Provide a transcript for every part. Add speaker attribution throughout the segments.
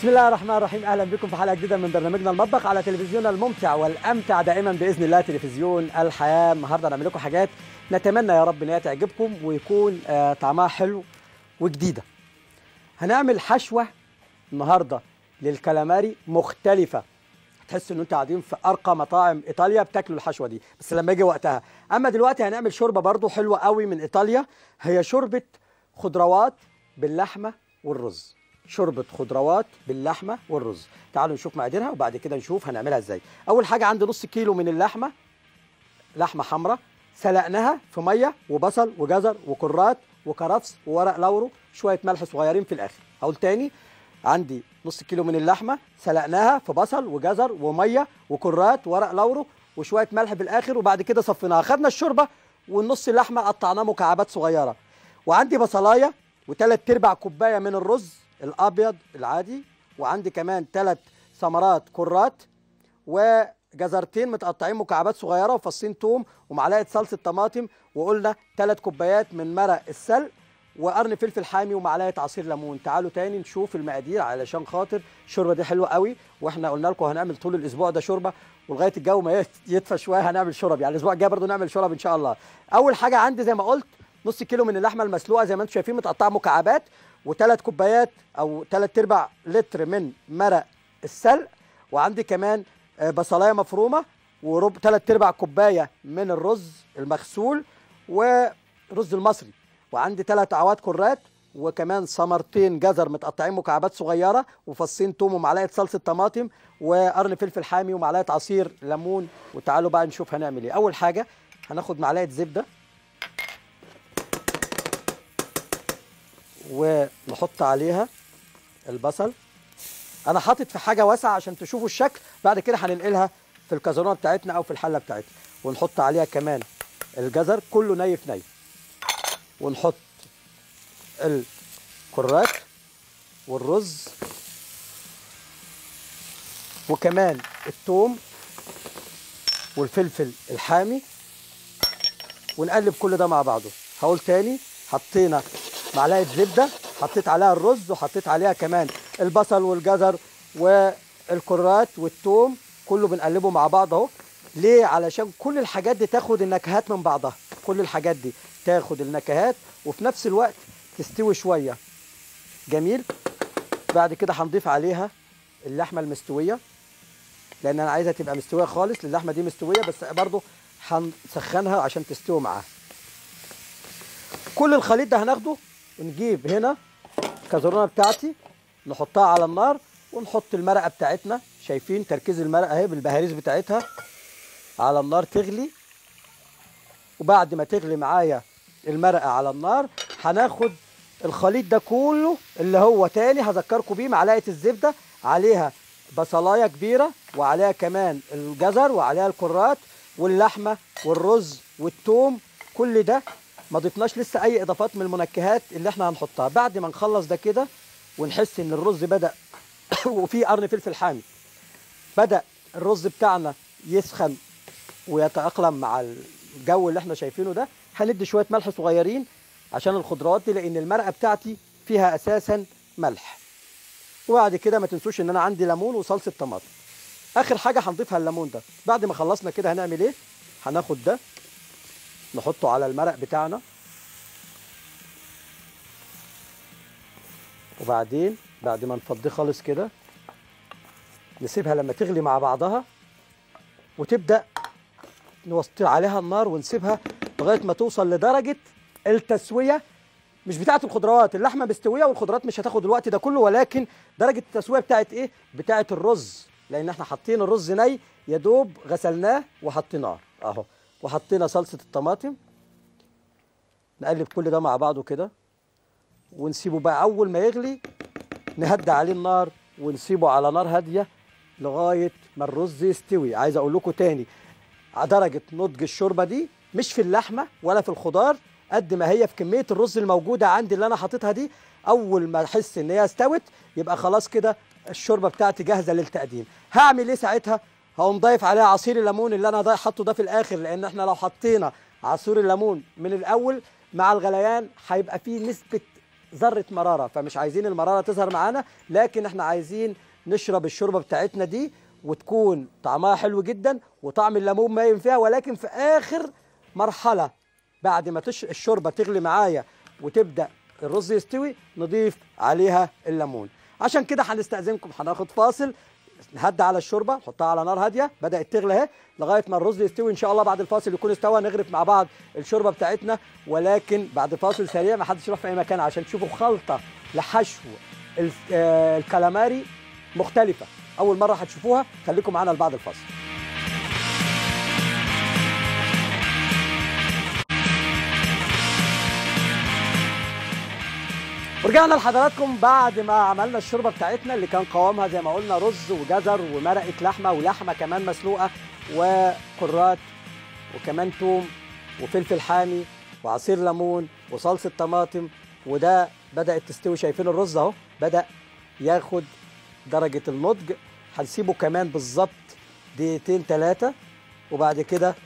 Speaker 1: بسم الله الرحمن الرحيم اهلا بكم في حلقه جديده من برنامجنا المطبخ على تلفزيوننا الممتع والامتع دائما باذن الله تلفزيون الحياه النهارده هنعمل لكم حاجات نتمنى يا رب ان هي تعجبكم ويكون آه طعمها حلو وجديده هنعمل حشوه النهارده للكالاماري مختلفه تحس ان انتوا قاعدين في ارقى مطاعم ايطاليا بتاكلوا الحشوه دي بس لما يجي وقتها اما دلوقتي هنعمل شوربه برضو حلوه قوي من ايطاليا هي شوربه خضروات باللحمه والرز شوربه خضروات باللحمه والرز تعالوا نشوف مقاديرها وبعد كده نشوف هنعملها ازاي اول حاجه عندي نص كيلو من اللحمه لحمه حمراء سلقناها في ميه وبصل وجزر وكرات وكرفس وورق لورو شويه ملح صغيرين في الاخر اقول تاني عندي نص كيلو من اللحمه سلقناها في بصل وجزر وميه وكرات ورق لورو وشويه ملح في الاخر وبعد كده صفيناها خدنا الشوربه والنص اللحمه قطعناه مكعبات صغيره وعندي بصلايه وثلاث ارباع كوبايه من الرز الابيض العادي وعندي كمان ثلاث ثمرات كرات وجزرتين متقطعين مكعبات صغيره وفصين توم ومعلقه صلصه طماطم وقلنا ثلاث كوبايات من مرق السلق وقرن فلفل حامي ومعلقه عصير ليمون تعالوا تاني نشوف المقادير علشان خاطر الشوربه دي حلوه قوي واحنا قلنا لكم هنعمل طول الاسبوع ده شوربه ولغايه الجو ما يدفى شويه هنعمل شرب يعني الاسبوع الجاي برضو نعمل شرب ان شاء الله اول حاجه عندي زي ما قلت نص كيلو من اللحمه المسلوقه زي ما انتم شايفين متقطعه مكعبات وثلاث كوبايات او ثلاث ارباع لتر من مرق السلق وعندي كمان بصلايه مفرومه وربع ثلاث ارباع كوبايه من الرز المغسول ورز المصري وعندي ثلاث اعواد كرات وكمان ثمرتين جزر متقطعين مكعبات صغيره وفصين توم ومعلقه صلصه طماطم وقرن فلفل حامي ومعلقه عصير ليمون وتعالوا بقى نشوف هنعمل ايه اول حاجه هناخد معلقه زبده ونحط عليها البصل انا حاطط في حاجه واسعه عشان تشوفوا الشكل بعد كده هننقلها في الكازرونه بتاعتنا او في الحله بتاعتنا ونحط عليها كمان الجزر كله ني في ني ونحط الكرات والرز وكمان الثوم والفلفل الحامي ونقلب كل ده مع بعضه هقول تاني حطينا معلقه زبده حطيت عليها الرز وحطيت عليها كمان البصل والجزر والكرات والثوم كله بنقلبه مع بعض اهو ليه علشان كل الحاجات دي تاخد النكهات من بعضها كل الحاجات دي تاخد النكهات وفي نفس الوقت تستوي شويه جميل بعد كده هنضيف عليها اللحمه المستويه لان انا عايزها تبقى مستويه خالص اللحمه دي مستويه بس برضو هنسخنها عشان تستوي معاها كل الخليط ده هناخده ونجيب هنا الكازرونه بتاعتي نحطها على النار ونحط المرقه بتاعتنا شايفين تركيز المرقه اهي بالبهاريز بتاعتها على النار تغلي وبعد ما تغلي معايا المرقه على النار هناخد الخليط ده كله اللي هو تاني هذكركم بيه معلقه الزبده عليها بصلايه كبيره وعليها كمان الجزر وعليها الكرات واللحمه والرز والثوم كل ده ما ضفناش لسه اي اضافات من المنكهات اللي احنا هنحطها بعد ما نخلص ده كده ونحس ان الرز بدا وفيه قرن فلفل حامي بدا الرز بتاعنا يسخن ويتاقلم مع الجو اللي احنا شايفينه ده هندي شويه ملح صغيرين عشان الخضروات دي لان المرقه بتاعتي فيها اساسا ملح وبعد كده ما تنسوش ان انا عندي ليمون وصلصه طماطم اخر حاجه هنضيفها الليمون ده بعد ما خلصنا كده هنعمل ايه هناخد ده نحطه على المرق بتاعنا وبعدين بعد ما نفضيه خالص كده نسيبها لما تغلي مع بعضها وتبدا نوطي عليها النار ونسيبها لغايه ما توصل لدرجه التسويه مش بتاعه الخضروات اللحمه مستويه والخضروات مش هتاخد الوقت ده كله ولكن درجه التسويه بتاعه ايه بتاعه الرز لان احنا حاطين الرز ني يا دوب غسلناه وحطيناه اهو وحطينا صلصه الطماطم نقلب كل ده مع بعضه كده ونسيبه بقى اول ما يغلي نهدى عليه النار ونسيبه على نار هاديه لغايه ما الرز يستوي عايز اقول لكم تاني درجه نضج الشوربه دي مش في اللحمه ولا في الخضار قد ما هي في كميه الرز الموجوده عندي اللي انا حاططها دي اول ما احس ان هي استوت يبقى خلاص كده الشوربه بتاعتي جاهزه للتقديم هعمل ايه ساعتها هقوم ضايف عليها عصير الليمون اللي انا حاطه ده في الاخر لان احنا لو حطينا عصير الليمون من الاول مع الغليان هيبقى فيه نسبه ذره مراره فمش عايزين المراره تظهر معانا لكن احنا عايزين نشرب الشوربه بتاعتنا دي وتكون طعمها حلو جدا وطعم الليمون باين فيها ولكن في اخر مرحله بعد ما تش... الشوربه تغلي معايا وتبدا الرز يستوي نضيف عليها الليمون عشان كده هنستأذنكم هناخد فاصل نهدى على الشوربه نحطها على نار هاديه بدات تغلي اهي لغايه ما الرز يستوي ان شاء الله بعد الفاصل يكون استوى نغرف مع بعض الشوربه بتاعتنا ولكن بعد فاصل سريع ما حدش يروح في اي مكان عشان تشوفوا خلطه لحشو ال- آه، الكالاماري مختلفه اول مره هتشوفوها خليكم معانا لبعد الفاصل ورجعنا لحضراتكم بعد ما عملنا الشوربه بتاعتنا اللي كان قوامها زي ما قلنا رز وجزر ومرقه لحمه ولحمه كمان مسلوقه وكرات وكمان توم وفلفل حامي وعصير ليمون وصلصه طماطم وده بدات تستوي شايفين الرز اهو بدا ياخد درجه النضج هنسيبه كمان بالظبط دقيقتين ثلاثه وبعد كده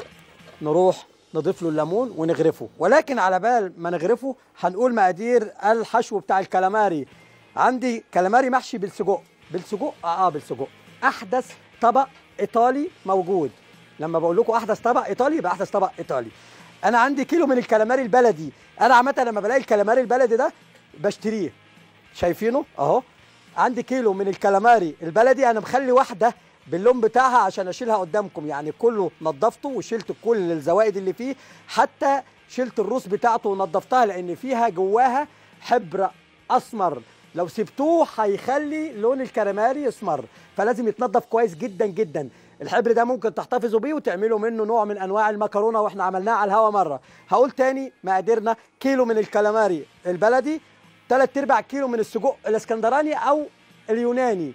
Speaker 1: نروح نضيف له الليمون ونغرفه ولكن على بال ما نغرفه هنقول مقادير الحشو بتاع الكلاماري عندي كلاماري محشي بالسجق بالسجق اه, آه بالسجق احدث طبق ايطالي موجود لما بقول لكم احدث طبق ايطالي يبقى احدث طبق ايطالي انا عندي كيلو من الكلاماري البلدي انا عامه لما بلاقي الكلاماري البلدي ده بشتريه شايفينه اهو عندي كيلو من الكلاماري البلدي انا مخلي واحده باللون بتاعها عشان اشيلها قدامكم يعني كله نظفته وشلت كل الزوائد اللي فيه حتى شلت الروس بتاعته ونظفتها لان فيها جواها حبر اسمر لو سبتوه هيخلي لون الكراماري يسمر فلازم يتنضف كويس جدا جدا الحبر ده ممكن تحتفظوا بيه وتعملوا منه نوع من انواع المكرونه واحنا عملناها على الهوا مره هقول تاني مقاديرنا كيلو من الكلاماري البلدي 3 ارباع كيلو من السجق الاسكندراني او اليوناني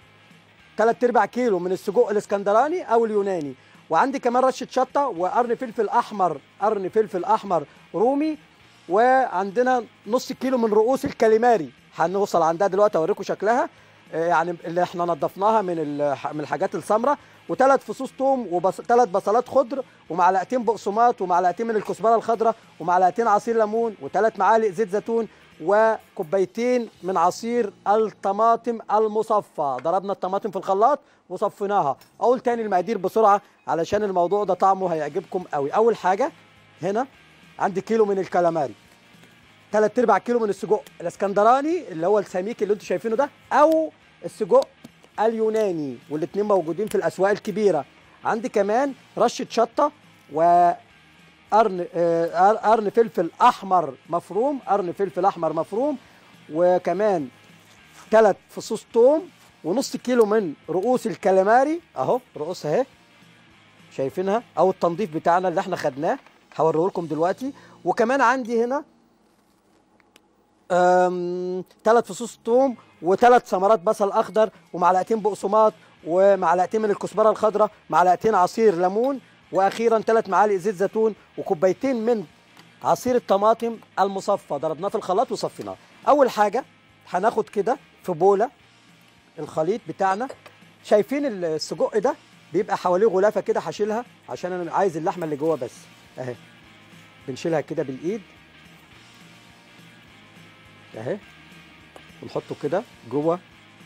Speaker 1: 3 ارباع كيلو من السجق الاسكندراني او اليوناني وعندي كمان رشه شطه وقرن فلفل احمر قرن فلفل احمر رومي وعندنا نص كيلو من رؤوس الكاليماري هنوصل عندها دلوقتي اوريكم شكلها آه، يعني اللي احنا نضفناها من الح- من الحاجات السمراء وثلاث فصوص توم وثلاث بصلات خضر ومعلقتين بقسماط ومعلقتين من الكزبره الخضراء ومعلقتين عصير ليمون وثلاث معالق زيت زيتون وكوبايتين من عصير الطماطم المصفى ضربنا الطماطم في الخلاط وصفيناها اقول تاني المقادير بسرعه علشان الموضوع ده طعمه هيعجبكم قوي اول حاجه هنا عندي كيلو من الكالاماري ثلاث ارباع كيلو من السجق الاسكندراني اللي هو السميك اللي انتم شايفينه ده او السجق اليوناني والاثنين موجودين في الاسواق الكبيره عندي كمان رشه شطه و قرن آه، قرن فلفل احمر مفروم قرن فلفل احمر مفروم وكمان ثلاث فصوص توم ونص كيلو من رؤوس الكاليماري اهو رؤوسها اهي شايفينها او التنظيف بتاعنا اللي احنا خدناه هوريه لكم دلوقتي وكمان عندي هنا ثلاث فصوص توم وثلاث ثمرات بصل اخضر ومعلقتين بقسماط ومعلقتين من الكزبره الخضراء معلقتين عصير ليمون واخيرا ثلاث معالق زيت زيتون وكوبايتين من عصير الطماطم المصفى ضربناه في الخلاط وصفيناه اول حاجه هناخد كده في بوله الخليط بتاعنا شايفين السجق ده بيبقى حواليه غلافه كده هشيلها عشان انا عايز اللحمه اللي جوه بس اهي بنشيلها كده بالايد اهي ونحطه كده جوه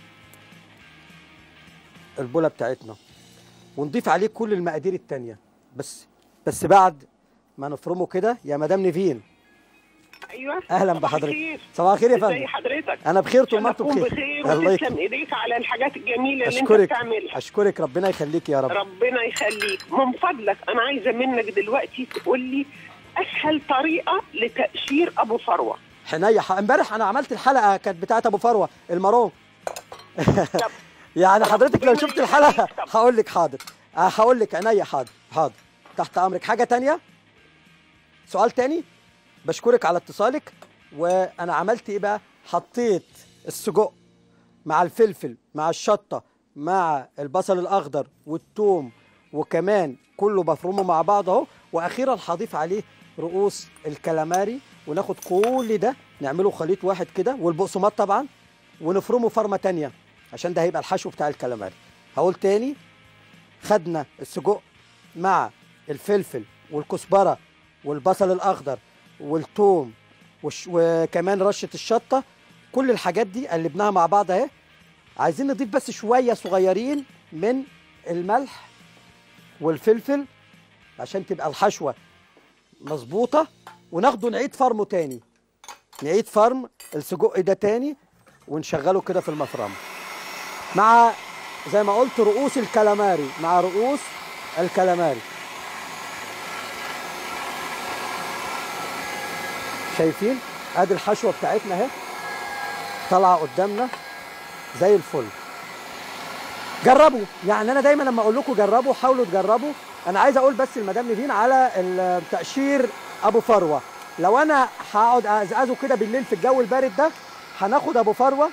Speaker 1: البوله بتاعتنا ونضيف عليه كل المقادير التانية بس بس بعد ما نفرمه كده يا مدام نيفين
Speaker 2: ايوه
Speaker 1: اهلا
Speaker 2: صباح
Speaker 1: بحضرتك
Speaker 2: الخير.
Speaker 1: صباح الخير يا
Speaker 2: ازي
Speaker 1: فندم
Speaker 2: حضرتك
Speaker 1: انا بخير طول ما
Speaker 2: عشان
Speaker 1: انتم
Speaker 2: أكون
Speaker 1: بخير
Speaker 2: بخير
Speaker 1: الله
Speaker 2: وتسلم
Speaker 1: يكرمك
Speaker 2: ايديك على الحاجات الجميله اللي انت
Speaker 1: اشكرك
Speaker 2: بتعملها
Speaker 1: اشكرك ربنا يخليك يا رب
Speaker 2: ربنا يخليك من فضلك انا عايزه منك دلوقتي تقول لي اسهل طريقه لتقشير ابو فروه
Speaker 1: حنية ح- امبارح انا عملت الحلقه كانت بتاعت ابو فروه المارون
Speaker 2: طب
Speaker 1: يعني حضرتك لو
Speaker 2: ربنا
Speaker 1: شفت الحلقه
Speaker 2: يخليك طب.
Speaker 1: هقول لك حاضر آه، هقول لك عينيا حاضر حاضر تحت امرك حاجه تانية سؤال تاني بشكرك على اتصالك وانا عملت ايه بقى حطيت السجق مع الفلفل مع الشطه مع البصل الاخضر والثوم وكمان كله بفرمه مع بعض اهو واخيرا هضيف عليه رؤوس الكلاماري وناخد كل ده نعمله خليط واحد كده والبقسماط طبعا ونفرمه فرمه تانية عشان ده هيبقى الحشو بتاع الكلاماري هقول تاني خدنا السجق مع الفلفل والكزبره والبصل الاخضر والثوم وش وكمان رشه الشطه كل الحاجات دي قلبناها مع بعض اهي عايزين نضيف بس شويه صغيرين من الملح والفلفل عشان تبقى الحشوه مظبوطه وناخده نعيد فرمه تاني نعيد فرم السجق ده تاني ونشغله كده في المفرمه مع زي ما قلت رؤوس الكلاماري مع رؤوس الكلاماري شايفين ادي الحشوه بتاعتنا اهي طالعه قدامنا زي الفل جربوا يعني انا دايما لما اقول لكم جربوا حاولوا تجربوا انا عايز اقول بس المدام نيفين على التقشير ابو فروه لو انا هقعد ازقزه كده بالليل في الجو البارد ده هناخد ابو فروه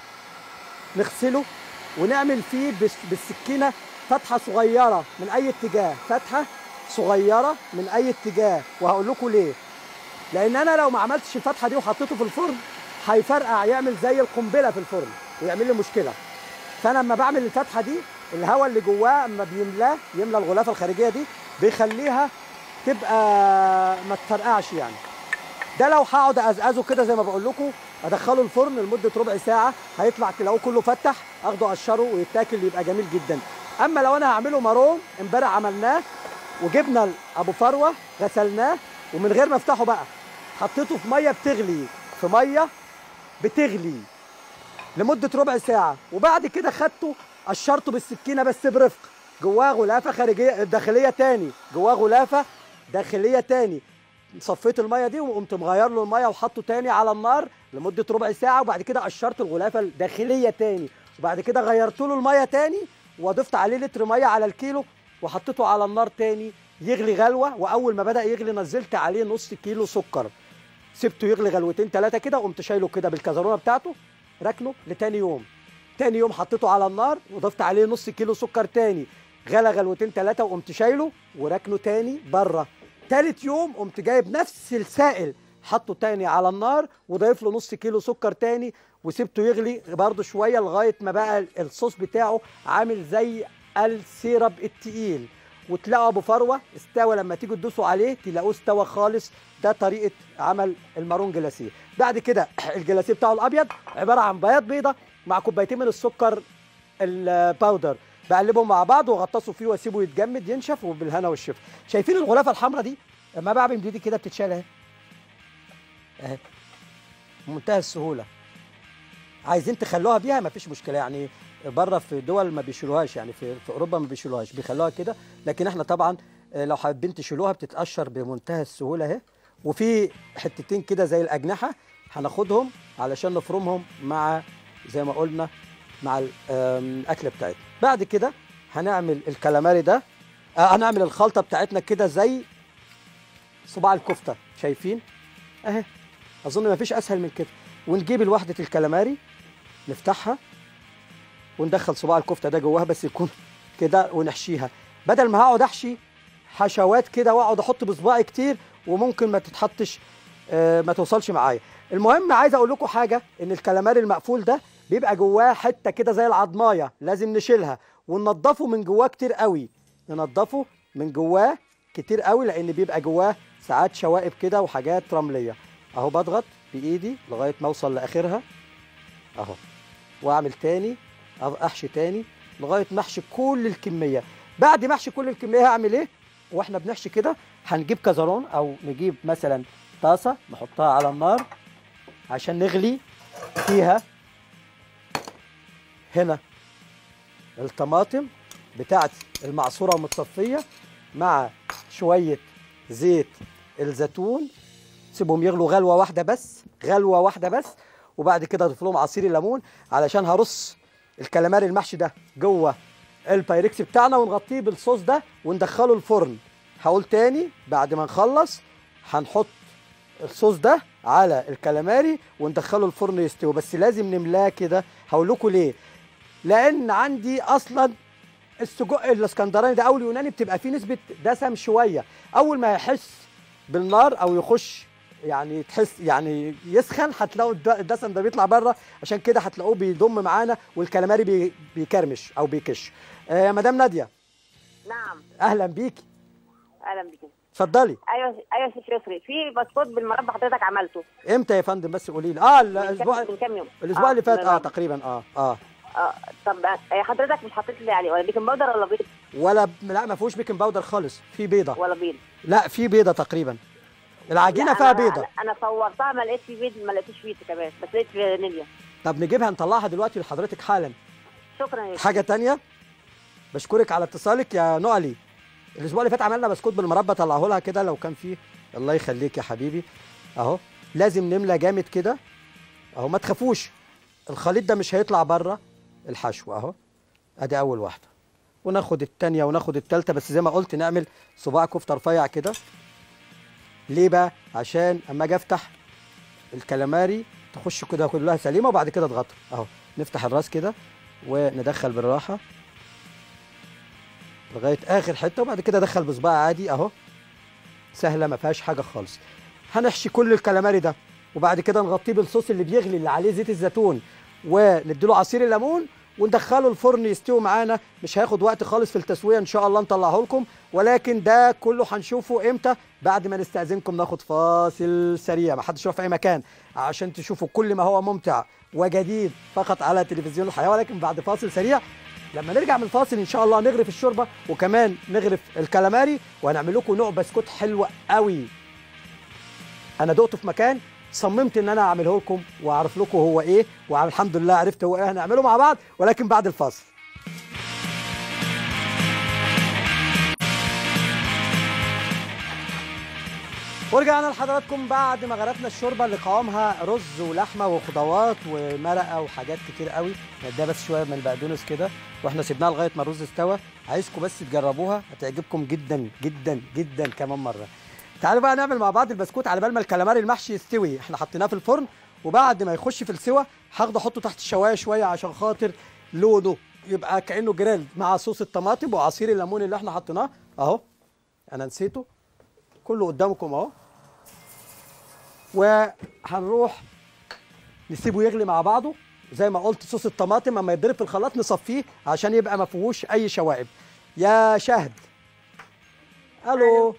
Speaker 1: نغسله ونعمل فيه بس- بالسكينه فتحه صغيره من اي اتجاه فتحه صغيره من اي اتجاه وهقول لكم ليه لان انا لو ما عملتش الفتحه دي وحطيته في الفرن هيفرقع يعمل زي القنبله في الفرن ويعمل لي مشكله فانا لما بعمل الفتحه دي الهواء اللي جواه اما بيملاه يملى الغلافه الخارجيه دي بيخليها تبقى ما تفرقعش يعني ده لو هقعد ازقزه كده زي ما بقول لكم ادخله الفرن لمده ربع ساعه هيطلع تلاقوه كله فتح اخده اقشره ويتاكل يبقى جميل جدا اما لو انا هعمله مارون امبارح عملناه وجبنا ابو فروه غسلناه ومن غير ما افتحه بقى حطيته في ميه بتغلي في ميه بتغلي لمده ربع ساعه وبعد كده خدته قشرته بالسكينه بس برفق جواه غلافه خارجيه داخليه تاني جواه غلافه داخليه تاني صفيت الميه دي وقمت مغير له الميه وحطه تاني على النار لمده ربع ساعه وبعد كده قشرت الغلافه الداخليه تاني وبعد كده غيرت له الميه تاني وضفت عليه لتر ميه على الكيلو وحطيته على النار تاني يغلي غلوه واول ما بدا يغلي نزلت عليه نص كيلو سكر سبته يغلي غلوتين ثلاثه كده وقمت شايله كده بالكازرونه بتاعته ركنه لتاني يوم تاني يوم حطيته على النار وضفت عليه نص كيلو سكر تاني غلى غلوتين ثلاثه وقمت شايله وركنه تاني بره تالت يوم قمت جايب نفس السائل حطه تاني على النار وضايف له نص كيلو سكر تاني وسبته يغلي برضه شويه لغايه ما بقى الصوص بتاعه عامل زي السيرب التقيل وتلاقوا ابو فروه استوى لما تيجوا تدوسوا عليه تلاقوه استوى خالص ده طريقه عمل المارون جلاسيه بعد كده الجلاسيه بتاعه الابيض عباره عن بياض بيضه مع كوبايتين من السكر الباودر بقلبهم مع بعض واغطسه فيه واسيبه يتجمد ينشف وبالهنا والشفا شايفين الغلافه الحمراء دي لما بعمل بايدي كده بتتشال اهي اهي بمنتهى السهوله عايزين تخلوها بيها مفيش مشكله يعني بره في دول ما بيشيلوهاش يعني في, في اوروبا ما بيشيلوهاش بيخلوها كده لكن احنا طبعا آه، لو حابين تشيلوها بتتقشر بمنتهى السهوله اهي وفي حتتين كده زي الاجنحه هناخدهم علشان نفرمهم مع زي ما قلنا مع ال- آم، الاكله بتاعتنا بعد كده هنعمل الكلاماري ده آه هنعمل الخلطه بتاعتنا كده زي صباع الكفته شايفين اهي اظن ما فيش اسهل من كده ونجيب الوحده الكلاماري نفتحها وندخل صباع الكفته ده جواها بس يكون كده ونحشيها بدل ما هقعد احشي حشوات كده واقعد احط بصباعي كتير وممكن ما تتحطش آه، ما توصلش معايا المهم عايز اقول لكم حاجه ان الكلاماري المقفول ده بيبقى جواه حته كده زي العضمايه لازم نشيلها وننضفه من جواه كتير قوي ننضفه من جواه كتير قوي لان بيبقى جواه ساعات شوائب كده وحاجات رمليه اهو بضغط بايدي لغايه ما اوصل لاخرها اهو واعمل تاني أه- احشي تاني لغايه ما احشي كل الكميه بعد ما احشي كل الكميه هعمل ايه واحنا بنحشي كده هنجيب كزرون او نجيب مثلا طاسه نحطها على النار عشان نغلي فيها هنا الطماطم بتاعتي المعصوره ومتصفيه مع شويه زيت الزيتون سيبهم يغلوا غلوه واحده بس غلوه واحده بس وبعد كده اضيف لهم عصير الليمون علشان هرص الكلاماري المحشي ده جوه البايركس بتاعنا ونغطيه بالصوص ده وندخله الفرن هقول تاني بعد ما نخلص هنحط الصوص ده على الكلاماري وندخله الفرن يستوي بس لازم نملاه كده هقول لكم ليه لان عندي اصلا السجق الاسكندراني ده او اليوناني بتبقى فيه نسبه دسم شويه اول ما يحس بالنار او يخش يعني تحس يعني يسخن هتلاقوا الد- الدسم ده بيطلع بره عشان كده هتلاقوه بيضم معانا والكلاماري بي بيكرمش او بيكش آه يا مدام ناديه
Speaker 3: نعم
Speaker 1: اهلا بيكي
Speaker 3: اهلا بك
Speaker 1: اتفضلي
Speaker 3: ايوه ايوه يا شيخ يسري في بسكوت بالمربى حضرتك عملته
Speaker 1: امتى يا فندم بس قولي لي اه
Speaker 3: من كام-
Speaker 1: الاسبوع
Speaker 3: من كام يوم
Speaker 1: الاسبوع اللي فات اه
Speaker 3: بالمربى.
Speaker 1: تقريبا اه اه
Speaker 3: اه طب آه، حضرتك مش حاطط لي عليه ولا بيكنج باودر ولا بيض
Speaker 1: ولا ب- لا ما فيهوش بيكنج باودر خالص في بيضه
Speaker 3: ولا بيض
Speaker 1: لا في بيضه تقريبا العجينه
Speaker 3: لا،
Speaker 1: فيها
Speaker 3: أنا-
Speaker 1: بيضه
Speaker 3: انا صورتها ما لقيتش بيض ما لقيتش بيض كمان بس لقيت فانيليا
Speaker 1: طب نجيبها نطلعها دلوقتي لحضرتك حالا
Speaker 3: شكرا يا
Speaker 1: حاجه تانية بشكرك على اتصالك يا نقلي الاسبوع اللي فات عملنا بسكوت بالمربى طلعه لها كده لو كان فيه الله يخليك يا حبيبي اهو لازم نملى جامد كده اهو ما تخافوش الخليط ده مش هيطلع بره الحشو اهو ادي اول واحده وناخد التانية وناخد التالتة بس زي ما قلت نعمل صباع كفته رفيع كده ليه بقى عشان اما اجي افتح الكلاماري تخش كده كلها سليمه وبعد كده اضغطها اهو نفتح الراس كده وندخل بالراحه لغايه اخر حته وبعد كده ادخل بصباع عادي اهو سهله ما فيهاش حاجه خالص هنحشي كل الكلاماري ده وبعد كده نغطيه بالصوص اللي بيغلي اللي عليه زيت الزيتون ونديله عصير الليمون وندخله الفرن يستوي معانا مش هياخد وقت خالص في التسويه ان شاء الله نطلعه لكم ولكن ده كله هنشوفه امتى بعد ما نستاذنكم ناخد فاصل سريع ما حدش يروح في اي مكان عشان تشوفوا كل ما هو ممتع وجديد فقط على تلفزيون الحياه ولكن بعد فاصل سريع لما نرجع من الفاصل ان شاء الله نغرف الشوربه وكمان نغرف الكلاماري وهنعمل لكم نوع بسكوت حلو قوي انا دقته في مكان صممت ان انا اعمله لكم واعرف لكم هو ايه والحمد لله عرفت هو ايه هنعمله مع بعض ولكن بعد الفاصل ورجعنا لحضراتكم بعد ما غرفنا الشوربه اللي قوامها رز ولحمه وخضروات ومرقه وحاجات كتير قوي ده بس شويه من البقدونس كده واحنا سيبناها لغايه ما الرز استوى عايزكم بس تجربوها هتعجبكم جدا جدا جدا كمان مره تعالوا بقى نعمل مع بعض البسكوت على بال ما الكلاماري المحشي يستوي احنا حطيناه في الفرن وبعد ما يخش في السوا هاخده احطه تحت الشوايه شويه عشان خاطر لونه يبقى كانه جريل مع صوص الطماطم وعصير الليمون اللي احنا حطيناه اهو انا نسيته كله قدامكم اهو وهنروح نسيبه يغلي مع بعضه زي ما قلت صوص الطماطم اما يتضرب في الخلاط نصفيه عشان يبقى ما فيهوش اي شوائب يا شهد الو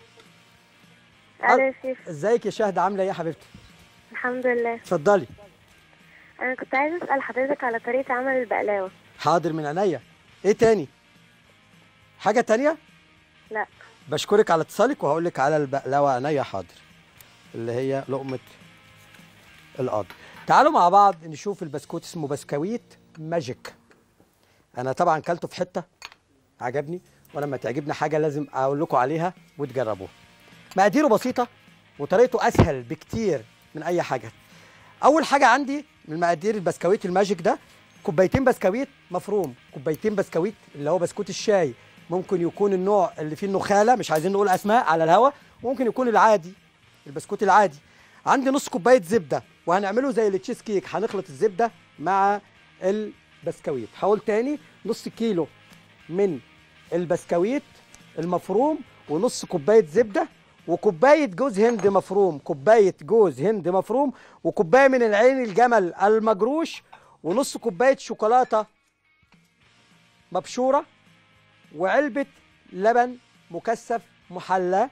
Speaker 4: الو يا شيف
Speaker 1: ازيك يا شهد عامله ايه يا حبيبتي
Speaker 4: الحمد لله
Speaker 1: اتفضلي
Speaker 4: انا كنت عايزه اسال حضرتك على طريقه عمل البقلاوه
Speaker 1: حاضر من عينيا ايه تاني حاجه تانية
Speaker 4: لا
Speaker 1: بشكرك على اتصالك وهقول لك على البقلاوه عينيا حاضر اللي هي لقمه القاضي تعالوا مع بعض نشوف البسكوت اسمه بسكويت ماجيك انا طبعا كلته في حته عجبني ولما تعجبني حاجه لازم اقول لكم عليها وتجربوها مقاديره بسيطه وطريقته اسهل بكتير من اي حاجه اول حاجه عندي من مقادير البسكويت الماجيك ده كوبايتين بسكويت مفروم كوبايتين بسكويت اللي هو بسكوت الشاي ممكن يكون النوع اللي فيه النخاله مش عايزين نقول اسماء على الهوا ممكن يكون العادي البسكوت العادي عندي نص كوبايه زبده وهنعمله زي التشيز كيك هنخلط الزبده مع البسكويت هقول تاني نص كيلو من البسكويت المفروم ونص كوبايه زبده وكوبايه جوز هند مفروم كوبايه جوز هند مفروم وكوبايه من العين الجمل المجروش ونص كوبايه شوكولاته مبشوره وعلبه لبن مكثف محلى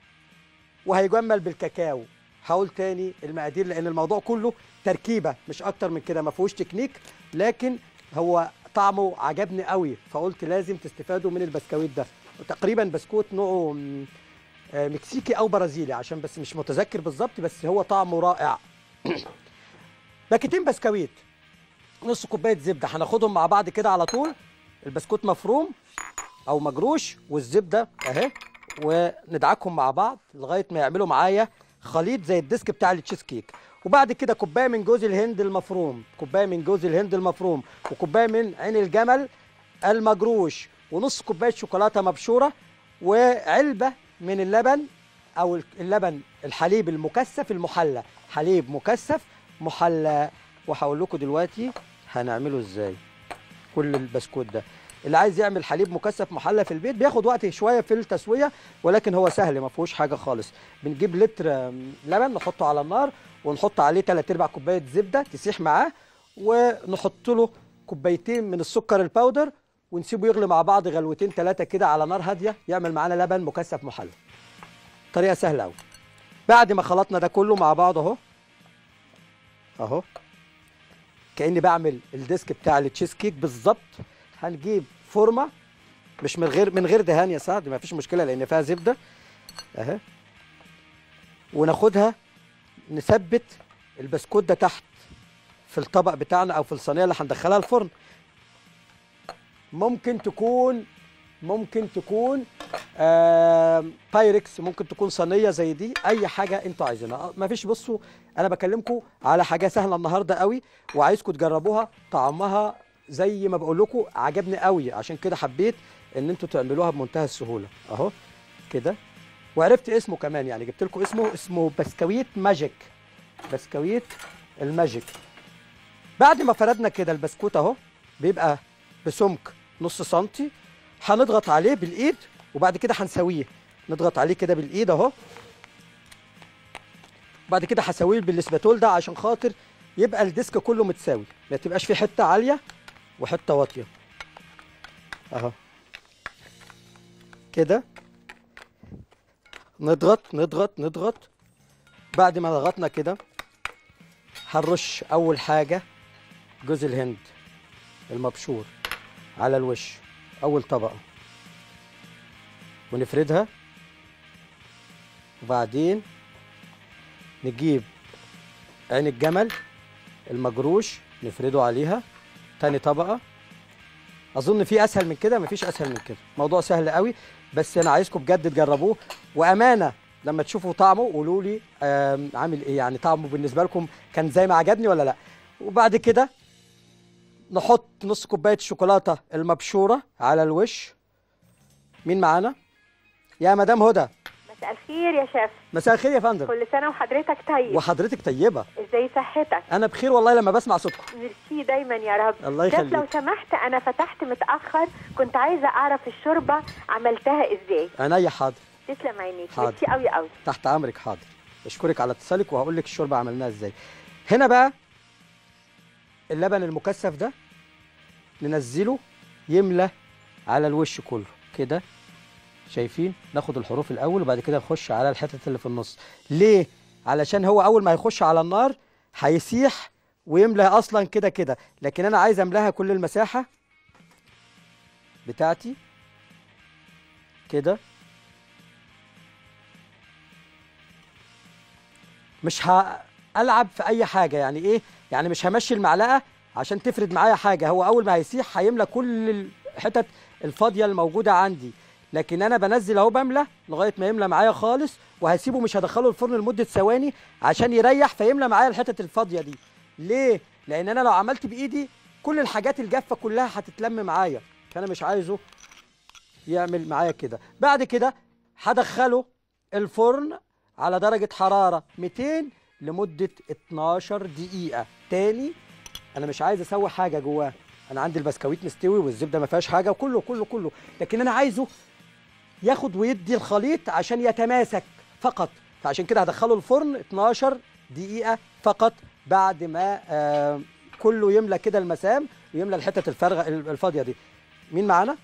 Speaker 1: وهيجمل بالكاكاو هقول تاني المقادير لان الموضوع كله تركيبه مش اكتر من كده ما فيهوش تكنيك لكن هو طعمه عجبني قوي فقلت لازم تستفادوا من البسكويت ده تقريبا بسكوت نوعه م- آه، مكسيكي او برازيلي عشان بس مش متذكر بالظبط بس هو طعمه رائع باكيتين بسكويت نص كوبايه زبده هناخدهم مع بعض كده على طول البسكوت مفروم او مجروش والزبده اهي وندعكهم مع بعض لغايه ما يعملوا معايا خليط زي الديسك بتاع التشيز كيك وبعد كده كوبايه من جوز الهند المفروم كوبايه من جوز الهند المفروم وكوبايه من عين الجمل المجروش ونص كوبايه شوكولاته مبشوره وعلبه من اللبن او اللبن الحليب المكثف المحلى حليب مكثف محلى وهقول لكم دلوقتي هنعمله ازاي كل البسكوت ده اللي عايز يعمل حليب مكثف محلى في البيت بياخد وقت شويه في التسويه ولكن هو سهل ما فيهوش حاجه خالص بنجيب لتر آم، لبن نحطه على النار ونحط عليه 3 ارباع كوبايه زبده تسيح معاه ونحط له كوبايتين من السكر الباودر ونسيبه يغلي مع بعض غلوتين ثلاثه كده على نار هاديه يعمل معانا لبن مكثف محلى طريقه سهله قوي بعد ما خلطنا ده كله مع بعض اهو اهو كاني بعمل الديسك بتاع التشيز كيك بالظبط هنجيب فورمه مش من غير من غير دهان يا سعد ما فيش مشكله لان فيها زبده اهي وناخدها نثبت البسكوت ده تحت في الطبق بتاعنا او في الصينيه اللي هندخلها الفرن ممكن تكون ممكن تكون آم، بايركس ممكن تكون صينيه زي دي اي حاجه انتوا عايزينها ما فيش بصوا انا بكلمكم على حاجه سهله النهارده قوي وعايزكم تجربوها طعمها زي ما بقول لكم عجبني قوي عشان كده حبيت ان انتوا تعملوها بمنتهى السهوله اهو كده وعرفت اسمه كمان يعني جبت لكم اسمه اسمه بسكويت ماجيك بسكويت الماجيك بعد ما فردنا كده البسكوت اهو بيبقى بسمك نص سنتي هنضغط عليه بالايد وبعد كده هنسويه نضغط عليه كده بالايد اهو بعد كده هسويه بالاسباتول ده عشان خاطر يبقى الديسك كله متساوي ما تبقاش في حته عاليه وحته واطيه اهو كده نضغط نضغط نضغط بعد ما ضغطنا كده هنرش اول حاجه جوز الهند المبشور على الوش اول طبقه ونفردها وبعدين نجيب عين الجمل المجروش نفرده عليها تاني طبقه اظن في اسهل من كده مفيش اسهل من كده موضوع سهل قوي بس انا عايزكم بجد تجربوه وامانه لما تشوفوا طعمه قولوا لي آم، عامل ايه يعني طعمه بالنسبه لكم كان زي ما عجبني ولا لا وبعد كده نحط نص كوبايه الشوكولاته المبشوره على الوش مين معانا يا مدام هدى
Speaker 3: مساء الخير يا شيف
Speaker 1: مساء الخير يا فندم
Speaker 3: كل سنه وحضرتك طيب
Speaker 1: وحضرتك طيبه
Speaker 3: ازاي صحتك
Speaker 1: انا بخير والله لما بسمع صوتكم
Speaker 3: ميرسي دايما يا رب
Speaker 1: الله
Speaker 3: شيف لو
Speaker 1: يخليك.
Speaker 3: سمحت انا فتحت متاخر كنت عايزه اعرف الشوربه عملتها ازاي
Speaker 1: عينيا حاضر
Speaker 3: تسلم عينيك
Speaker 1: حاضر.
Speaker 3: ميرسي قوي قوي
Speaker 1: تحت امرك حاضر اشكرك على اتصالك وهقول لك الشوربه عملناها ازاي هنا بقى اللبن المكثف ده ننزله يملى على الوش كله كده شايفين ناخد الحروف الاول وبعد كده نخش على الحتت اللي في النص ليه علشان هو اول ما يخش على النار هيسيح ويملى اصلا كده كده لكن انا عايز املاها كل المساحه بتاعتي كده مش هلعب في اي حاجه يعني ايه يعني مش همشي المعلقه عشان تفرد معايا حاجه هو اول ما هيسيح هيملى كل الحتت الفاضيه الموجوده عندي لكن انا بنزل اهو بملى لغايه ما يملى معايا خالص وهسيبه مش هدخله الفرن لمده ثواني عشان يريح فيملى معايا الحتت الفاضيه دي ليه لان انا لو عملت بايدي كل الحاجات الجافه كلها هتتلم معايا فانا مش عايزه يعمل معايا كده بعد كده هدخله الفرن على درجة حرارة 200 لمدة 12 دقيقة تاني أنا مش عايز أسوي حاجة جواه أنا عندي البسكويت مستوي والزبدة ما فيهاش حاجة وكله كله كله لكن أنا عايزه ياخد ويدي الخليط عشان يتماسك فقط فعشان كده هدخله الفرن 12 دقيقة فقط بعد ما آه كله يملى كده المسام ويملى الحتت الفارغة الفاضية دي مين معانا؟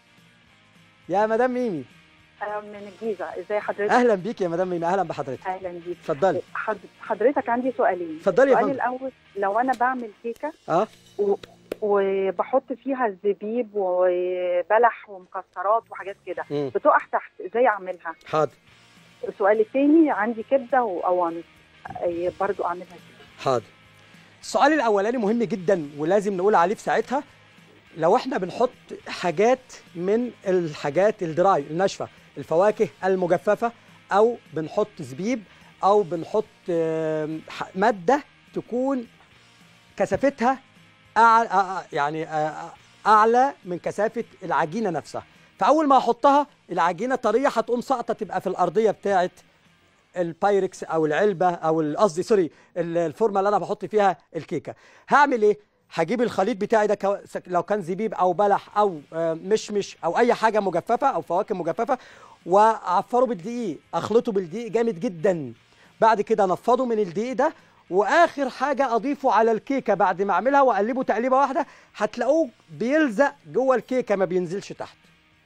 Speaker 1: يا مدام ميمي
Speaker 5: أنا من الجيزة ازاي حضرتك
Speaker 1: اهلا بيك يا مدام ميمي اهلا بحضرتك
Speaker 5: اهلا بيك
Speaker 1: اتفضلي
Speaker 5: حض- حضرتك عندي سؤالين
Speaker 1: اتفضلي يا
Speaker 5: السؤال
Speaker 1: فندم.
Speaker 5: الاول لو انا بعمل كيكه
Speaker 1: اه
Speaker 5: و... وبحط فيها الزبيب وبلح ومكسرات وحاجات كده
Speaker 1: مم.
Speaker 5: بتقع تحت ازاي اعملها
Speaker 1: حاضر
Speaker 5: السؤال الثاني عندي كبده وقوانص أي برضو اعملها ازاي
Speaker 1: حاضر السؤال الاولاني مهم جدا ولازم نقول عليه في ساعتها لو احنا بنحط حاجات من الحاجات الدراي الناشفه الفواكه المجففه او بنحط زبيب او بنحط آم، ح- ماده تكون كثافتها أعلى يعني آه، اعلى من كثافه العجينه نفسها فاول ما احطها العجينه طريه هتقوم ساقطه تبقى في الارضيه بتاعه البايركس او العلبه او ال- قصدي سوري ال- الفورمه اللي انا بحط فيها الكيكه هعمل ايه هجيب الخليط بتاعي ده كو- سك- لو كان زبيب او بلح او آه، مشمش او اي حاجه مجففه او فواكه مجففه واعفره بالدقيق اخلطه بالدقيق جامد جدا بعد كده انفضه من الدقيق ده واخر حاجه اضيفه على الكيكه بعد ما اعملها واقلبه تقليبه واحده هتلاقوه بيلزق جوه الكيكه ما بينزلش تحت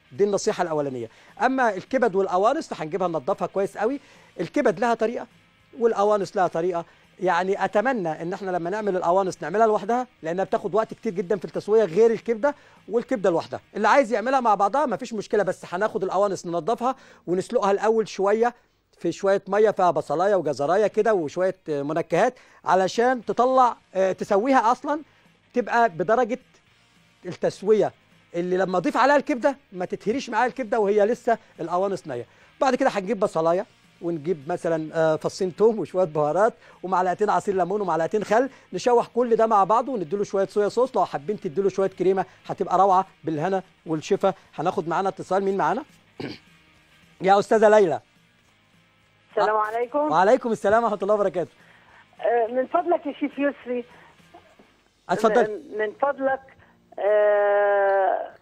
Speaker 1: دي النصيحه الاولانيه اما الكبد والقوانص فهنجيبها ننضفها كويس قوي الكبد لها طريقه والقوانص لها طريقه يعني اتمنى ان احنا لما نعمل القوانص نعملها لوحدها لانها بتاخد وقت كتير جدا في التسويه غير الكبده والكبده لوحدها اللي عايز يعملها مع بعضها مفيش مشكله بس هناخد القوانص ننضفها ونسلقها الاول شويه في شويه ميه فيها بصلايه وجزرايه كده وشويه آه، منكهات علشان تطلع آه، تسويها اصلا تبقى بدرجه التسويه اللي لما اضيف عليها الكبده ما تتهريش معايا الكبده وهي لسه القوانص نيه بعد كده هنجيب بصلايه ونجيب مثلا آه، فصين توم وشويه بهارات ومعلقتين عصير ليمون ومعلقتين خل نشوح كل ده مع بعضه ونديله شويه صويا صوص لو حابين تديله شويه كريمه هتبقى روعه بالهنا والشفا هناخد معانا اتصال مين معانا يا استاذه ليلى
Speaker 6: السلام عليكم
Speaker 1: وعليكم السلام ورحمه الله وبركاته
Speaker 6: آه، من فضلك يا شيف يسري
Speaker 1: اتفضل
Speaker 6: م- من فضلك آه،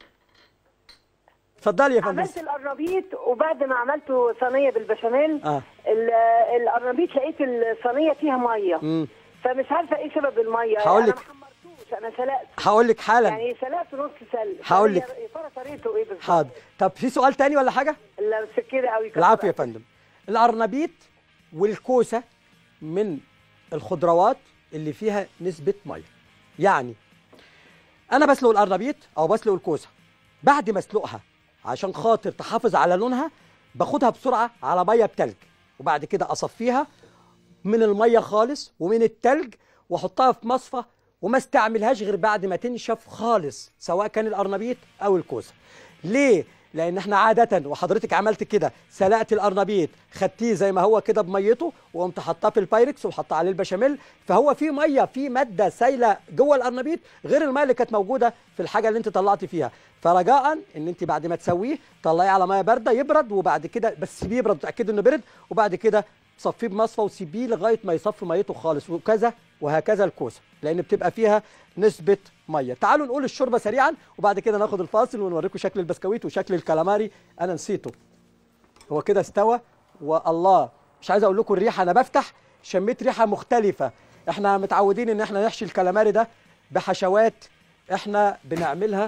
Speaker 1: اتفضلي يا فندم
Speaker 6: عملت القرنبيط وبعد ما عملته صينيه بالبشاميل
Speaker 1: اه
Speaker 6: ال- القرنبيط لقيت الصينيه فيها ميه
Speaker 1: امم
Speaker 6: فمش عارفه ايه سبب الميه
Speaker 1: هقول
Speaker 6: انا
Speaker 1: لك.
Speaker 6: ما حمرتوش انا سلقت
Speaker 1: هقول لك حالا
Speaker 6: يعني سلقت نص سلق
Speaker 1: هقول لك.
Speaker 6: فهي- يا ترى طريقته ايه بالظبط؟
Speaker 1: حاضر طب في سؤال تاني ولا حاجه
Speaker 6: لا مسكره قوي كده.
Speaker 1: العفو يا فندم القرنبيط والكوسه من الخضروات اللي فيها نسبه ميه يعني انا بسلق القرنبيط او بسلق الكوسه بعد ما اسلقها عشان خاطر تحافظ على لونها باخدها بسرعه على ميه بتلج وبعد كده اصفيها من الميه خالص ومن التلج واحطها في مصفى وما استعملهاش غير بعد ما تنشف خالص سواء كان القرنبيط او الكوسه ليه لان احنا عاده وحضرتك عملت كده سلقت القرنبيط خدتيه زي ما هو كده بميته وقمت حطاه في البايركس وحط عليه البشاميل فهو في ميه في ماده سايله جوه القرنبيط غير الميه اللي كانت موجوده في الحاجه اللي انت طلعتي فيها فرجاء ان انت بعد ما تسويه طلعيه على ميه بارده يبرد وبعد كده بس سيبيه يبرد تاكدي انه برد وبعد كده صفيه بمصفى وسيبيه لغايه ما يصفي ميته خالص وكذا وهكذا الكوسه لان بتبقى فيها نسبه ميه تعالوا نقول الشوربه سريعا وبعد كده ناخد الفاصل ونوريكم شكل البسكويت وشكل الكالاماري انا نسيته هو كده استوى والله مش عايز اقول لكم الريحه انا بفتح شميت ريحه مختلفه احنا متعودين ان احنا نحشي الكالاماري ده بحشوات احنا بنعملها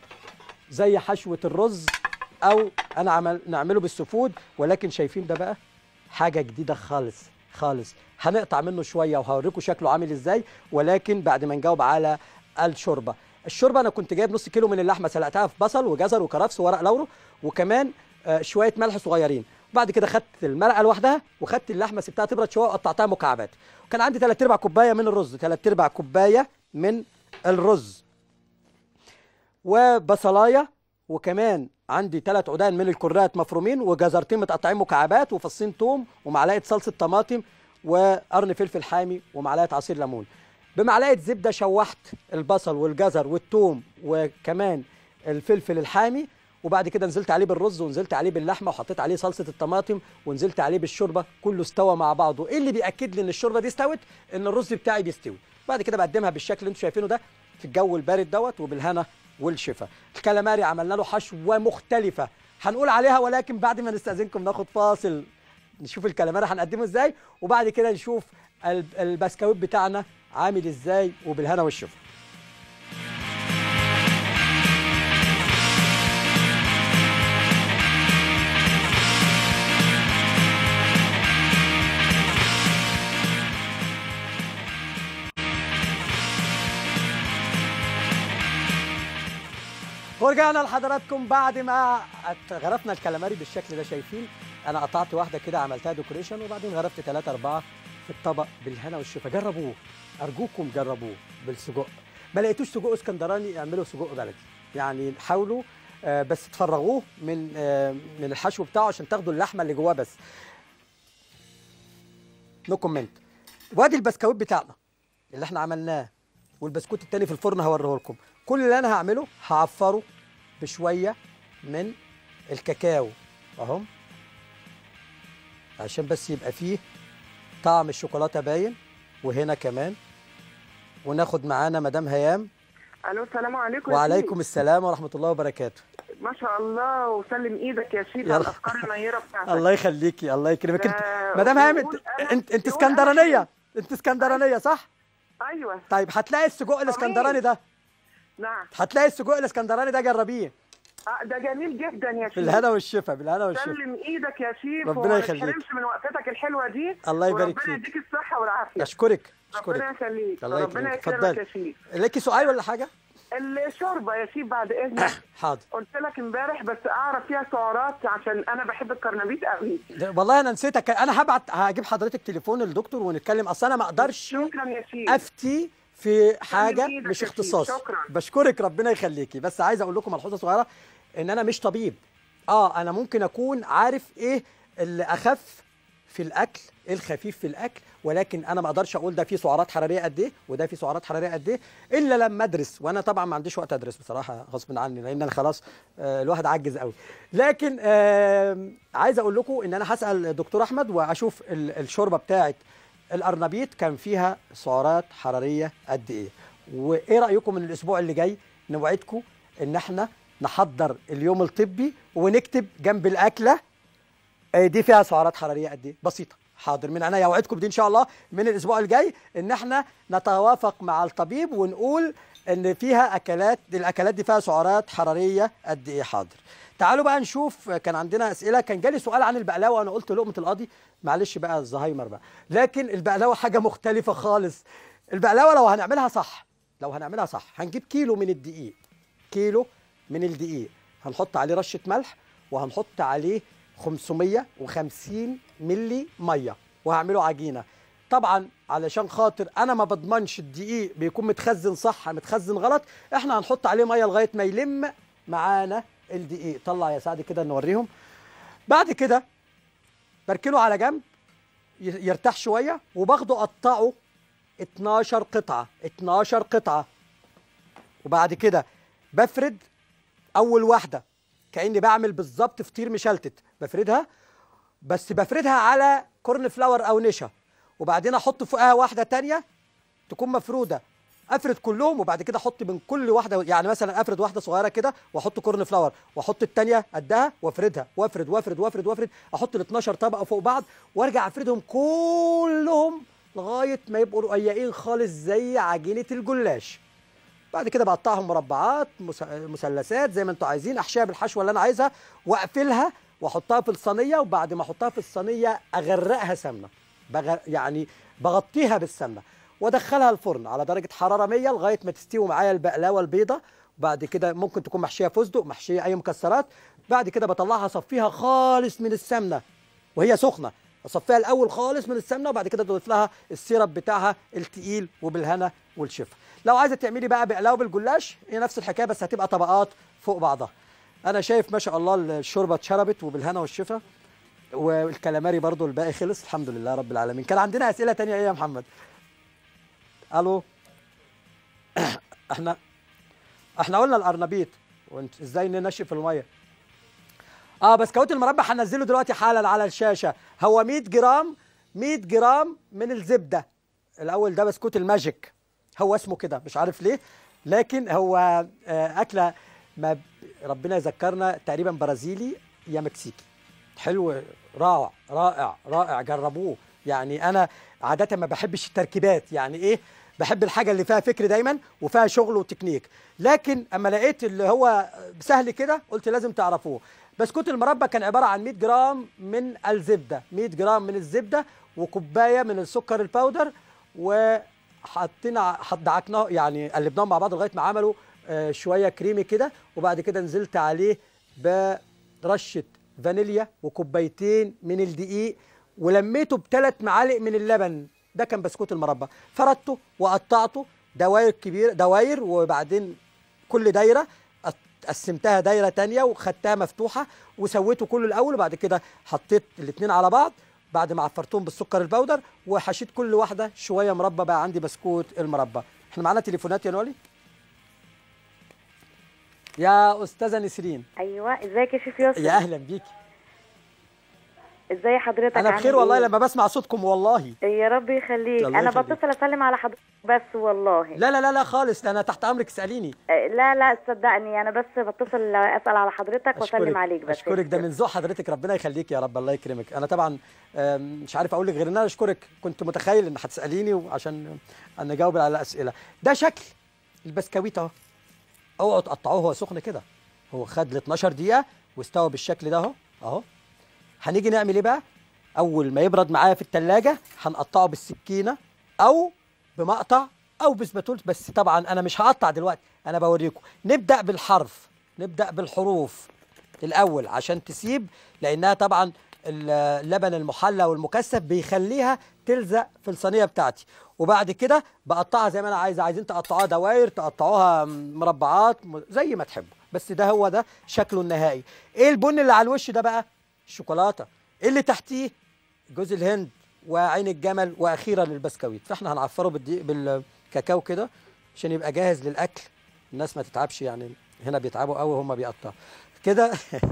Speaker 1: زي حشوه الرز او انا عمل نعمله بالسفود ولكن شايفين ده بقى حاجه جديده خالص خالص هنقطع منه شويه وهوريكم شكله عامل ازاي ولكن بعد ما نجاوب على الشوربه الشوربه انا كنت جايب نص كيلو من اللحمه سلقتها في بصل وجزر وكرفس وورق لورو وكمان آه، شويه ملح صغيرين وبعد كده خدت المرقه لوحدها وخدت اللحمه سبتها تبرد شويه وقطعتها مكعبات وكان عندي 3 ارباع كوبايه من الرز 3 ارباع كوبايه من الرز وبصلايه وكمان عندي ثلاث عودان من الكرات مفرومين وجزرتين متقطعين مكعبات وفصين توم ومعلقه صلصه طماطم وقرن فلفل حامي ومعلقه عصير ليمون بمعلقه زبده شوحت البصل والجزر والثوم وكمان الفلفل الحامي وبعد كده نزلت عليه بالرز ونزلت عليه باللحمه وحطيت عليه صلصه الطماطم ونزلت عليه بالشوربه كله استوى مع بعضه ايه اللي بياكد لي ان الشوربه دي استوت ان الرز بتاعي بيستوي بعد كده بقدمها بالشكل اللي انتم شايفينه ده في الجو البارد دوت وبالهنا والشفا الكلاماري عملنا له حشوه مختلفه هنقول عليها ولكن بعد ما نستاذنكم ناخد فاصل نشوف الكلاماري هنقدمه ازاي وبعد كده نشوف الب- البسكويت بتاعنا عامل ازاي وبالهنا والشفا ورجعنا لحضراتكم بعد ما ات- غرفنا الكلاماري بالشكل ده شايفين انا قطعت واحده كده عملتها ديكوريشن وبعدين غرفت ثلاثة أربعة في الطبق بالهنا والشفا جربوه ارجوكم جربوه بالسجق ما لقيتوش سجق اسكندراني اعملوا سجق بلدي يعني حاولوا آه، بس تفرغوه من آه، من الحشو بتاعه عشان تاخدوا اللحمه اللي جواه بس نو كومنت وادي البسكويت بتاعنا اللي احنا عملناه والبسكوت التاني في الفرن هوريه لكم كل اللي انا هعمله هعفره بشويه من الكاكاو اهو عشان بس يبقى فيه طعم الشوكولاته باين وهنا كمان وناخد معانا مدام هيام
Speaker 7: الو السلام عليكم يا
Speaker 1: وعليكم السلام ورحمه الله وبركاته
Speaker 7: شيخ. ما شاء الله وسلم ايدك يا شيخ
Speaker 1: يلا.
Speaker 7: على الافكار المنيره بتاعتك
Speaker 1: الله يخليكي الله يكرمك انت
Speaker 7: آه،
Speaker 1: مدام هيام انت
Speaker 7: وقول أنا-
Speaker 1: انت, انت
Speaker 7: وقول أنا
Speaker 1: اسكندرانيه انت اسكندرانيه صح
Speaker 7: ايوه
Speaker 1: طيب هتلاقي السجق الاسكندراني ده
Speaker 7: نعم
Speaker 1: هتلاقي السجق الاسكندراني ده جربيه
Speaker 7: آه، ده جميل جدا يا شيف
Speaker 1: بالهنا والشفا بالهنا والشفا
Speaker 7: سلم ايدك يا شيف
Speaker 1: ربنا
Speaker 7: وما
Speaker 1: يخليك.
Speaker 7: تحرمش من وقفتك الحلوه دي
Speaker 1: الله يبارك
Speaker 7: وربنا
Speaker 1: فيك.
Speaker 7: يديك الصحه والعافيه
Speaker 1: اشكرك
Speaker 7: ربنا
Speaker 1: اشكرك
Speaker 7: يخليك
Speaker 1: الله
Speaker 7: ربنا
Speaker 1: يكرمك
Speaker 7: يكرمك يا
Speaker 1: اتفضلي
Speaker 7: شيف
Speaker 1: ليكي سؤال ولا حاجه
Speaker 7: الشوربه يا شيف بعد اذنك
Speaker 1: حاضر
Speaker 7: قلت لك امبارح بس اعرف فيها سعرات عشان انا بحب الكرنبيط قوي
Speaker 1: ده- والله انا نسيتك انا هبعت هجيب حضرتك تليفون الدكتور ونتكلم اصل انا ما اقدرش
Speaker 7: شكرا يا شيف
Speaker 1: افتي في حاجه
Speaker 7: إيدك
Speaker 1: مش
Speaker 7: يا شيخ،
Speaker 1: اختصاصي
Speaker 7: شكراً.
Speaker 1: بشكرك ربنا يخليكي بس عايز اقول لكم ملحوظه صغيره ان انا مش طبيب اه انا ممكن اكون عارف ايه اللي اخف في الاكل ايه الخفيف في الاكل ولكن انا ما اقدرش اقول ده فيه سعرات حراريه قد ايه وده فيه سعرات حراريه قد ايه الا لما ادرس وانا طبعا ما عنديش وقت ادرس بصراحه غصب عني لان انا خلاص آه الواحد عجز قوي لكن آه عايز اقول لكم ان انا هسال الدكتور احمد واشوف ال- الشوربه بتاعه الارنبيط كان فيها سعرات حراريه قد ايه وايه رايكم من الاسبوع اللي جاي نوعدكم ان احنا نحضر اليوم الطبي ونكتب جنب الاكله آه، دي فيها سعرات حراريه قد ايه بسيطه حاضر من عينيا اوعدكم بدي ان شاء الله من الاسبوع الجاي ان احنا نتوافق مع الطبيب ونقول ان فيها اكلات الاكلات دي فيها سعرات حراريه قد ايه حاضر تعالوا بقى نشوف كان عندنا اسئله كان جالي سؤال عن البقلاوه وانا قلت لقمه القاضي معلش بقى الزهايمر بقى لكن البقلاوه حاجه مختلفه خالص البقلاوه لو هنعملها صح لو هنعملها صح هنجيب كيلو من الدقيق كيلو من الدقيق هنحط عليه رشه ملح وهنحط عليه 550 ملي ميه وهعمله عجينه طبعا علشان خاطر انا ما بضمنش الدقيق بيكون متخزن صح متخزن غلط احنا هنحط عليه ميه لغايه ما يلم معانا الدقيق طلع يا سعد كده نوريهم بعد كده بركنه على جنب ي- يرتاح شويه وباخده اقطعه 12 قطعه 12 قطعه وبعد كده بفرد اول واحده كاني بعمل بالظبط فطير مشلتت بفردها بس بفردها على كورن فلاور او نشا وبعدين احط فوقها واحده تانية تكون مفروده افرد كلهم وبعد كده احط من كل واحده يعني مثلا افرد واحده صغيره كده واحط كورن فلاور واحط التانية قدها وافردها وافرد وافرد وافرد وافرد احط ال 12 طبقه فوق بعض وارجع افردهم كلهم لغايه ما يبقوا رقيقين خالص زي عجينه الجلاش بعد كده بقطعهم مربعات مس- مثلثات زي ما انتوا عايزين احشيها بالحشوه اللي انا عايزها واقفلها واحطها في الصينيه وبعد ما احطها في الصينيه اغرقها سمنه بغ... يعني بغطيها بالسمنه وادخلها الفرن على درجه حراره 100 لغايه ما تستوي معايا البقلاوه البيضه بعد كده ممكن تكون محشيه فستق محشيه اي مكسرات بعد كده بطلعها اصفيها خالص من السمنه وهي سخنه اصفيها الاول خالص من السمنه وبعد كده تضيف لها السيرب بتاعها التقيل وبالهنا والشفا لو عايزه تعملي بقى بقلاوه بالجلاش هي نفس الحكايه بس هتبقى طبقات فوق بعضها انا شايف ما شاء الله الشوربه اتشربت وبالهنا والشفا والكلاماري برضو الباقي خلص الحمد لله رب العالمين كان عندنا اسئله تانية ايه يا محمد الو احنا احنا قلنا الارنبيط وانت ازاي ننشف الميه اه بسكوت المربى هنزله دلوقتي حالا على الشاشه هو 100 جرام 100 جرام من الزبده الاول ده بسكوت الماجيك هو اسمه كده مش عارف ليه لكن هو آه، اكله ما ب- ربنا يذكرنا تقريبا برازيلي يا مكسيكي حلو رائع رائع رائع جربوه يعني انا عاده ما بحبش التركيبات يعني ايه بحب الحاجه اللي فيها فكر دايما وفيها شغل وتكنيك لكن اما لقيت اللي هو سهل كده قلت لازم تعرفوه بسكوت المربى كان عباره عن 100 جرام من الزبده 100 جرام من الزبده وكوبايه من السكر الباودر وحطينا حط- دعكناه يعني قلبناهم مع بعض لغايه ما عملوا آه، شويه كريمي كده وبعد كده نزلت عليه برشه فانيليا وكوبايتين من الدقيق ولميته بثلاث معالق من اللبن ده كان بسكوت المربى فردته وقطعته دواير كبيره دواير وبعدين كل دايره قط- قسمتها دايره تانية وخدتها مفتوحه وسويته كله الاول وبعد كده حطيت الاثنين على بعض بعد ما عفرتهم بالسكر البودر وحشيت كل واحده شويه مربى بقى عندي بسكوت المربى احنا معانا تليفونات يا نولي يا استاذه نسرين
Speaker 4: ايوه ازيك يا شيف يوسف
Speaker 1: يا اهلا بيكي
Speaker 4: ازي حضرتك
Speaker 1: انا
Speaker 4: عامل
Speaker 1: بخير والله
Speaker 4: إيه؟
Speaker 1: لما بسمع صوتكم والله
Speaker 4: يا رب يخليك
Speaker 1: الله
Speaker 4: انا
Speaker 1: يخليك.
Speaker 4: بتصل اسلم على حضرتك بس والله
Speaker 1: لا لا لا لا خالص ده انا تحت امرك اساليني
Speaker 4: آه، لا لا صدقني انا بس بتصل اسال على حضرتك واسلم عليك بس
Speaker 1: اشكرك ده من ذوق حضرتك ربنا يخليك يا رب الله يكرمك انا طبعا آم، مش عارف اقول لك غير ان انا اشكرك كنت متخيل ان هتساليني وعشان ان اجاوب على الاسئله ده شكل البسكويت اهو اوعوا تقطعوه هو سخن كده هو خد ال 12 دقيقه واستوى بالشكل ده اهو اهو هنيجي نعمل ايه بقى اول ما يبرد معايا في التلاجة هنقطعه بالسكينه او بمقطع او بسباتول بس طبعا انا مش هقطع دلوقتي انا بوريكم نبدا بالحرف نبدا بالحروف الاول عشان تسيب لانها طبعا اللبن المحلى والمكثف بيخليها تلزق في الصينيه بتاعتي وبعد كده بقطعها زي ما انا عايز عايزين تقطعوها دواير تقطعوها مربعات م- زي ما تحبوا بس ده هو ده شكله النهائي ايه البن اللي على الوش ده بقى الشوكولاته ايه اللي تحتيه جوز الهند وعين الجمل واخيرا البسكويت فاحنا هنعفره بالدقيق بالكاكاو كده عشان يبقى جاهز للاكل الناس ما تتعبش يعني هنا بيتعبوا قوي وهم بيقطعوا كده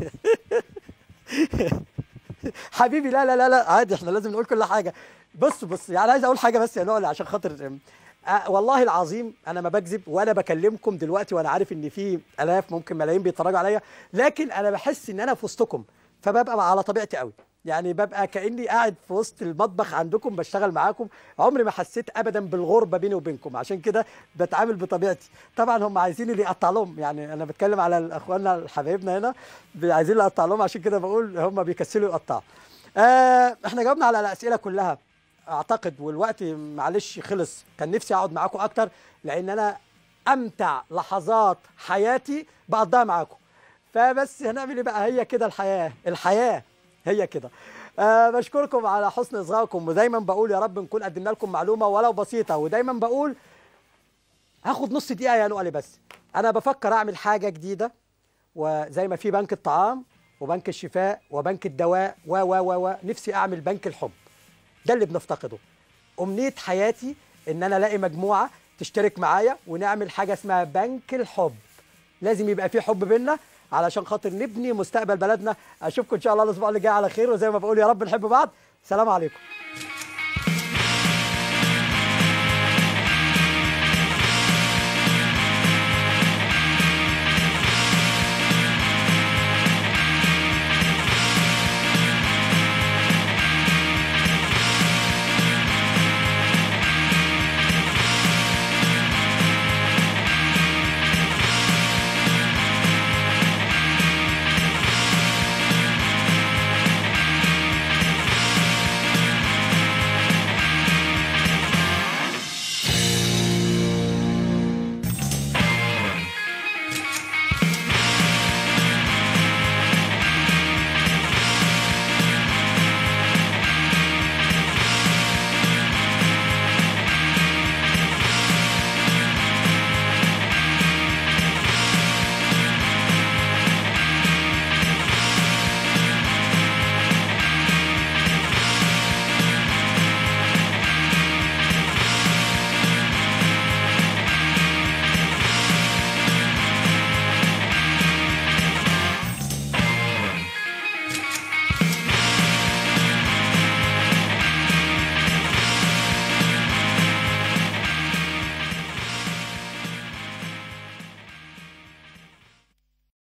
Speaker 1: حبيبي لا لا لا لا عادي احنا لازم نقول كل حاجه بص بص يعني عايز اقول حاجه بس يا نقل عشان خاطر أه والله العظيم انا ما بكذب وانا بكلمكم دلوقتي وانا عارف ان في الاف ممكن ملايين بيتفرجوا عليا لكن انا بحس ان انا في وسطكم فببقى على طبيعتي قوي يعني ببقى كاني قاعد في وسط المطبخ عندكم بشتغل معاكم عمري ما حسيت ابدا بالغربه بيني وبينكم عشان كده بتعامل بطبيعتي طبعا هم عايزين اللي يقطع لهم يعني انا بتكلم على اخواننا حبايبنا هنا عايزين اللي يقطع لهم عشان كده بقول هم بيكسلوا يقطعوا آه احنا جاوبنا على الاسئله كلها اعتقد والوقت معلش خلص كان نفسي اقعد معاكم اكتر لان انا امتع لحظات حياتي بقضيها معاكم فبس هنعمل ايه بقى هي كده الحياه الحياه هي كده أه بشكركم على حسن اصغائكم ودايما بقول يا رب نكون قدمنا لكم معلومه ولو بسيطه ودايما بقول هاخد نص دقيقه يا نقلي بس انا بفكر اعمل حاجه جديده وزي ما في بنك الطعام وبنك الشفاء وبنك الدواء و و و و نفسي اعمل بنك الحب ده اللي بنفتقده امنيه حياتي ان انا الاقي مجموعه تشترك معايا ونعمل حاجه اسمها بنك الحب لازم يبقى في حب بينا علشان خاطر نبني مستقبل بلدنا اشوفكم ان شاء الله الاسبوع اللي جاي على خير وزي ما بقول يا رب نحب بعض سلام عليكم